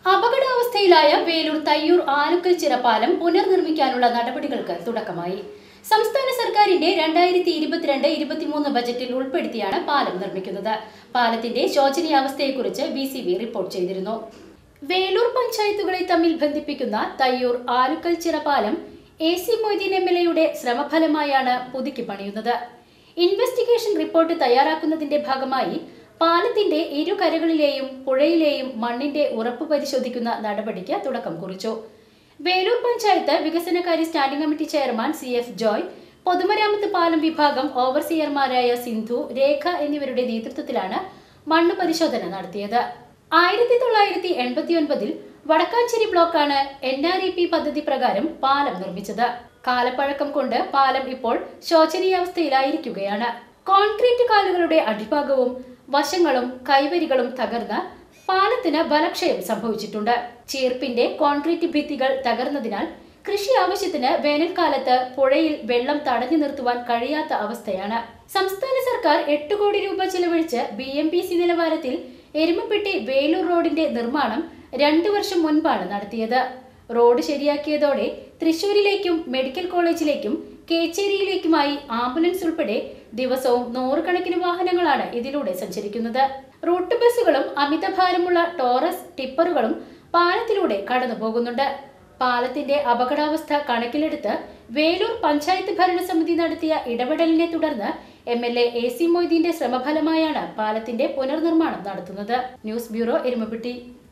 അപകടാവസ്ഥയിലായ വേലൂർ തയ്യൂർ ആലുക്കൽ ചിറപ്പാലം പുനർനിർമ്മിക്കാനുള്ള നടപടികൾക്ക് തുടക്കമായി സംസ്ഥാന സർക്കാരിന്റെ രണ്ടായിരത്തി ഇരുപത്തിരണ്ട് ഇരുപത്തിമൂന്ന് ബജറ്റിൽ ഉൾപ്പെടുത്തിയാണ് പാലം നിർമ്മിക്കുന്നത് പാലത്തിന്റെ ശോചനീയാവസ്ഥയെക്കുറിച്ച് ബി സി ബി റിപ്പോർട്ട് ചെയ്തിരുന്നു വേലൂർ പഞ്ചായത്തുകളെ തമ്മിൽ ബന്ധിപ്പിക്കുന്ന തയ്യൂർ ആലുക്കൽ ചിറപാലം A C Moideen M L എയുടെ ശ്രമഫലമായാണ് പുതുക്കി പണിയുന്നത് ഇൻവെസ്റ്റിഗേഷൻ റിപ്പോർട്ട് തയ്യാറാക്കുന്നതിന്റെ ഭാഗമായി പാലത്തിന്റെ ഇരുകരകളിലെയും പുഴയിലെയും മണ്ണിന്റെ ഉറപ്പ് പരിശോധിക്കുന്ന നടപടിക്ക് തുടക്കം കുറിച്ചു വേലൂർ പഞ്ചായത്ത് വികസനകാര്യ standing committee chairman C F Joy പൊതുമരാമത്ത് പാലം വിഭാഗം ഓവർസിയർമാരായ സിന്ധു രേഖ എന്നിവരുടെ നേതൃത്വത്തിലാണ് മണ്ണ് പരിശോധന നടത്തിയത് ആയിരത്തി തൊള്ളായിരത്തി എൺപത്തി ഒൻപതിൽ വടക്കാഞ്ചേരി ബ്ലോക്കാണ് എൻ ആർ ഇ പി പദ്ധതി പ്രകാരം പാലം നിർമ്മിച്ചത് കാലപ്പഴക്കം കൊണ്ട് പാലം ഇപ്പോൾ ശോചനീയാവസ്ഥയിലായിരിക്കുകയാണ് കോൺക്രീറ്റ് കാലുകളുടെ അടിഭാഗവും വശങ്ങളും കൈവരികളും തകർന്ന് പാലത്തിന് ബലക്ഷയം സംഭവിച്ചിട്ടുണ്ട് ചീർപ്പിന്റെ കോൺക്രീറ്റ് ഭിത്തികൾ തകർന്നതിനാൽ കൃഷി ആവശ്യത്തിന് വേനൽക്കാലത്ത് പുഴയിൽ വെള്ളം തടഞ്ഞു നിർത്തുവാൻ കഴിയാത്ത അവസ്ഥയാണ് സംസ്ഥാന സർക്കാർ എട്ട് കോടി രൂപ ചെലവഴിച്ച് ബി എം പി സി നിലവാരത്തിൽ എരുമപ്പെട്ടി വേലൂർ റോഡിന്റെ നിർമ്മാണം രണ്ടു വർഷം മുൻപാണ് നടത്തിയത് റോഡ് ശരിയാക്കിയതോടെ തൃശൂരിലേക്കും മെഡിക്കൽ കോളേജിലേക്കും കേച്ചേരിയിലേക്കുമായി ആംബുലൻസ് ഉൾപ്പെടെ ദിവസവും നൂറുകണക്കിന് വാഹനങ്ങളാണ് ഇതിലൂടെ സഞ്ചരിക്കുന്നത് റൂട്ട് ബസ്സുകളും അമിതഭാരമുള്ള ടോറസ് ടിപ്പറുകളും പാലത്തിലൂടെ കടന്നു പോകുന്നുണ്ട് പാലത്തിന്റെ അപകടാവസ്ഥ കണക്കിലെടുത്ത് വേലൂർ പഞ്ചായത്ത് ഭരണസമിതി നടത്തിയ ഇടപെടലിനെ തുടർന്ന് M L A A C മൊയ്തീന്റെ ശ്രമഫലമായാണ് പാലത്തിന്റെ പുനർനിർമ്മാണം നടത്തുന്നത് ന്യൂസ് ബ്യൂറോ എരുമപ്പെട്ടി